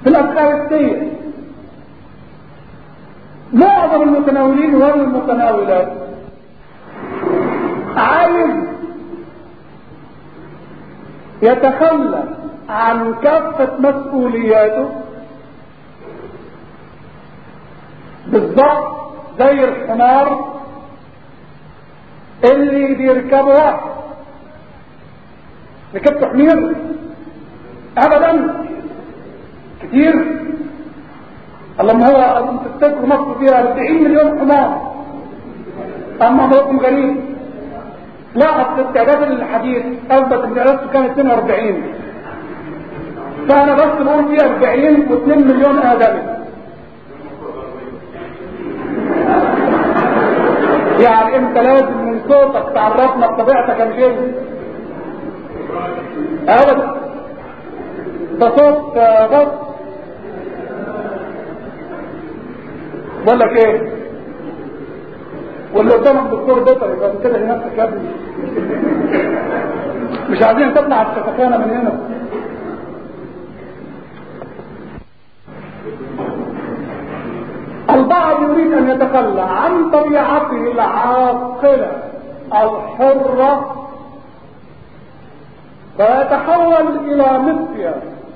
في الأفكارستية معظم المتناولين والمتناولات عايز يتخلى عن كافة مسؤولياته بالضبط زي الحمار اللي بيركبه واحد ركبت حمير ابدا كتير اللهم هو تفتكر مصر فيها 40 مليون حمار اما موطن غريب لاحظ استعداد الحديث اثبت ان عددته كان 42 فانا بس بقول فيه 40 و2 مليون ادمي يعني انت لازم من صوتك تعرفنا بطبيعتك يا شيخ ابدا ده صوت بس بقول لك ايه واللي قدامك دكتور بيطري يبقى كده لنفسك يا ابني مش عايزين تطلع الشفخانه من هنا البعض يريد ان يتخلى عن طبيعته العاقله الحره فيتحول الى مصيا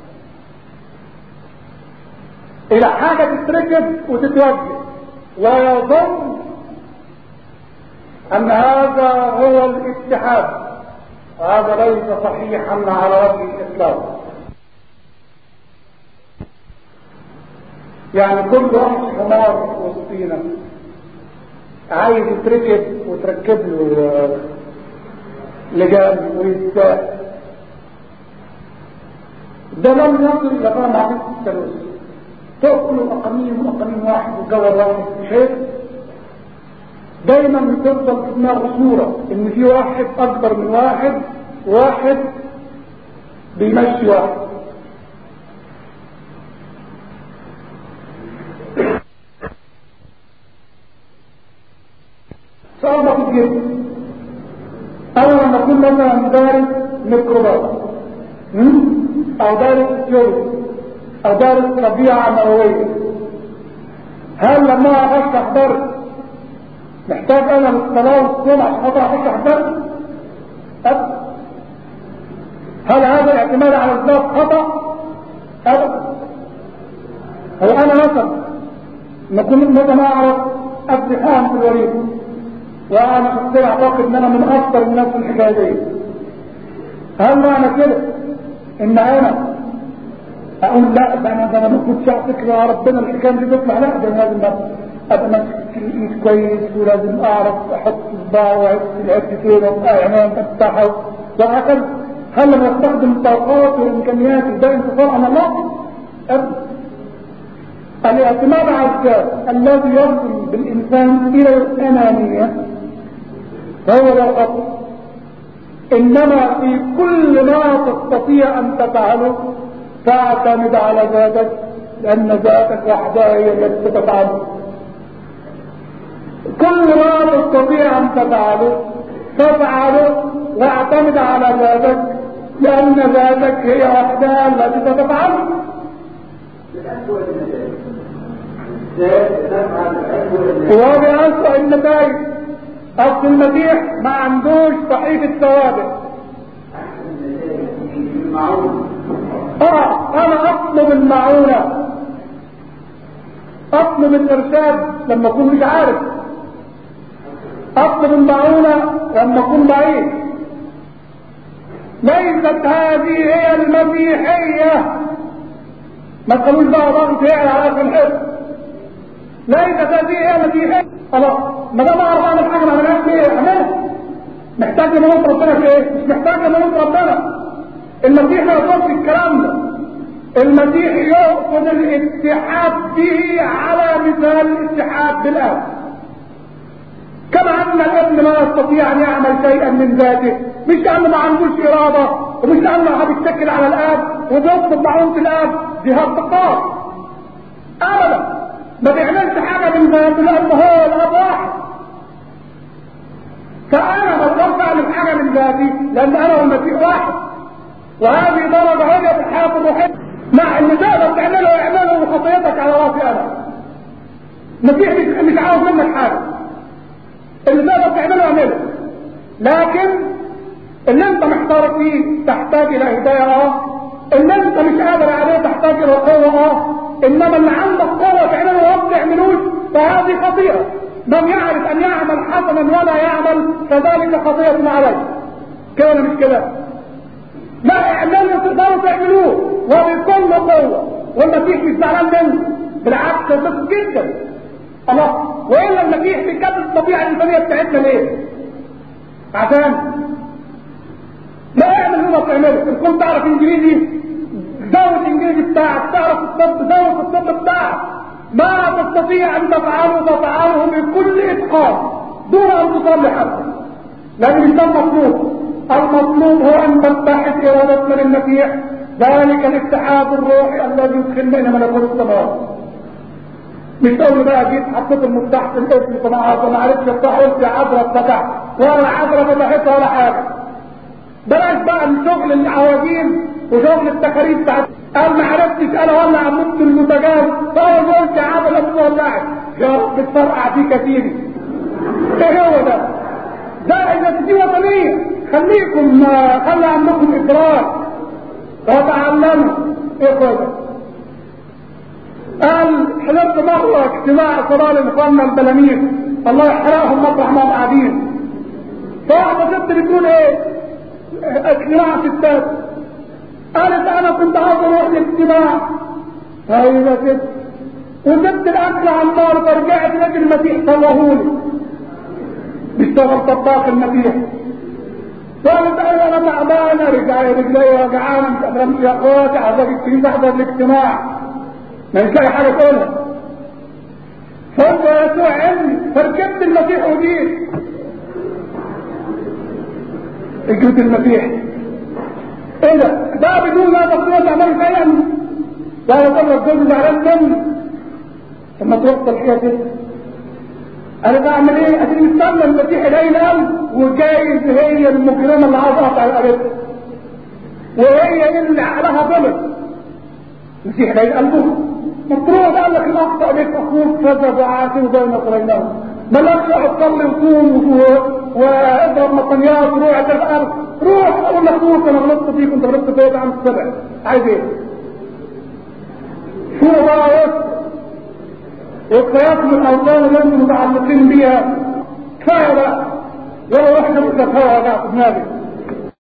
الى حاجه تتركب وتتوجه ويظن ان هذا هو الاتحاد وهذا ليس صحيحا على وجه الاسلام يعني كل واحد حمار وسطينا عايز يتركب وتركب له لجان ويتساق ده لم يصل الى فهم عقيده الثالوث تأكل أقانيم وأقانيم واحد وجوهر واحد شايف دايما بتفضل في دماغ صورة ان في واحد اكبر من واحد واحد بيمشي واحد سؤال بسيط جدا انا لما اكون مثلا دارس ميكروبات او دارس جيولوجي او دارس طبيعة نووية هل لما اشرح درس محتاج انا للصلاة والصوم عشان خاطر اشرح درس ابدا هل هذا الاعتماد على الذات خطأ ابدا هو انا مثلا نكون مثلا اعرف الزحام في الوريد وانا شخصيا اعتقد ان انا من اكثر الناس في الحكايه دي هل معنى كده ان انا اقول لا ده انا ده انا ما كنتش اعتقد يا ربنا الحكايه دي تطلع لا ده لازم ابقى ماسك الايد كويس ولازم اعرف احط صباع واحط العد فين واعمام افتحه وهكذا هل لما استخدم الطاقات والامكانيات ده انتصار على الله؟ ابدا الاعتماد على الذات الذي يصل بالانسان الى الانانيه فهو لا خطر انما في كل ما تستطيع ان تفعله تعتمد على ذاتك لان ذاتك وحدها هي التي تفعله كل ما تستطيع ان تفعله تفعله واعتمد على ذاتك لان ذاتك هي وحدها التي تتفعله وبأسوأ النتائج أصل المسيح ما عندوش صحيح الثوابت اه انا اطلب المعونة اطلب الارشاد لما اكون مش عارف اطلب المعونة لما اكون بعيد ليست هذه هي المسيحية ما تقولوش بقى ضغط هي على في الحب ليست هذه هي المسيحية خلاص ما دام اعرف اعمل حاجة ما عملهاش ليه اعملها محتاج لموت ربنا في ايه؟ مش محتاج لموت ربنا المسيح ما يقصدش الكلام ده المسيح يقصد الاتحاد به على مثال الاتحاد بالاب كما ان الابن ما يستطيع ان يعمل شيئا من ذاته مش لانه ما عندوش اراده ومش لانه بيتكل على الاب وبيطلب معونة الاب جهاد بقار ابدا ما بيعملش حاجه من ذاته لانه هو الاب واحد فانا ما اقدرش اعمل حاجه من ذاتي لان انا والمسيح واحد وهذه درجه عليا في الحياه الروحيه مع ان تقدر تعمله خطيتك على راسي انا المسيح مش عاوز منك حاجه اللي تقدر تعمله اعمله لكن اللي انت محتار فيه تحتاج الى هدايه اه اللي انت مش قادر عليه تحتاج الى قوه اه انما اللي عندك قوه تعمله وما بتعملوش فهذه خطيئه من يعرف ان يعمل حسنا ولا يعمل فذلك خطيئه عليه كده مش كده لا اعملوا تقدروا تعملوه وبكل قوه والمسيح مش زعلان منه بالعكس بس جدا الله والا المسيح بيكتب الطبيعه الانسانيه بتاعتنا ليه؟ عشان لا اعمل اللي ما بتعمله ان كنت تعرف انجليزي زود الانجليزي بتاعك تعرف الطب زود الطب بتاعك ما تستطيع ان تفعله تفعله بكل اتقان دون ان تصلي حتى لكن مش ده المطلوب المطلوب هو ان تتحد ارادتنا للمسيح ذلك الاتحاد الروحي الذي يدخلنا الى ملكوت السماوات مش تقول بقى جيت حطيت المفتاح في الاسم طبعا ما عرفتش افتح قلت عبره فتحت ولا عبره فتحتها ولا حاجه بلاش بقى الشغل العواجيز وشغل التكاليف بتاعت قال ما عرفتش انا ولع نص المتجاوز فاول ما قلت عبره ابو ولعت يا رب تفرقع فيك كتير ايه هو ده ده اذا دي وطنيه خليكم خلي عندكم ادراك وتعلموا ايه كده قال حضرت مرة اجتماع صلاة لاخواننا البلاميذ الله يحرقهم مطرح ما هم قاعدين فواحدة ست بتقول ايه اجتماع ستات قالت انا كنت عاوز اروح الاجتماع طيب يا ست وجبت الاكل على النار فرجعت لقيت المسيح صوهولي بيشتغل طباخ المسيح قالت ايوه انا تعبانه رجعي رجلي وجعانه مش قادره امشي يا اخواتي عايزاك تيجي تحضر الاجتماع ما مش لاقي حاجه تقولها فقلت يا يسوع علمي فركبت المسيح وجيت اجرة المسيح ايه ده ده بدون لا تصوير تعمل شيئا ده يقول لك جوزي زعلان مني ثم توصل كده كده انا بعمل ايه اديني مستنى المسيح يلاقي القلب وجايز هي المجرمه اللي عاوزه اقطع رقبتها وهي اللي عقلها ظلم المسيح يلاقي قلبه مفروض قال لك الاخطا بك اخوك كذب وعاتب بين قريناه ملاش تقعد تصلي وصوم واضرب مطنيات وروح تسال روح اقول لاخوك انا غلطت فيك انت غلطت فيا عم السبع عايز ايه؟ شو بقى والقياس من الاوطان اللي انتم متعلقين بيها كفايه بقى ولا واحده متفاوه بقى في دماغك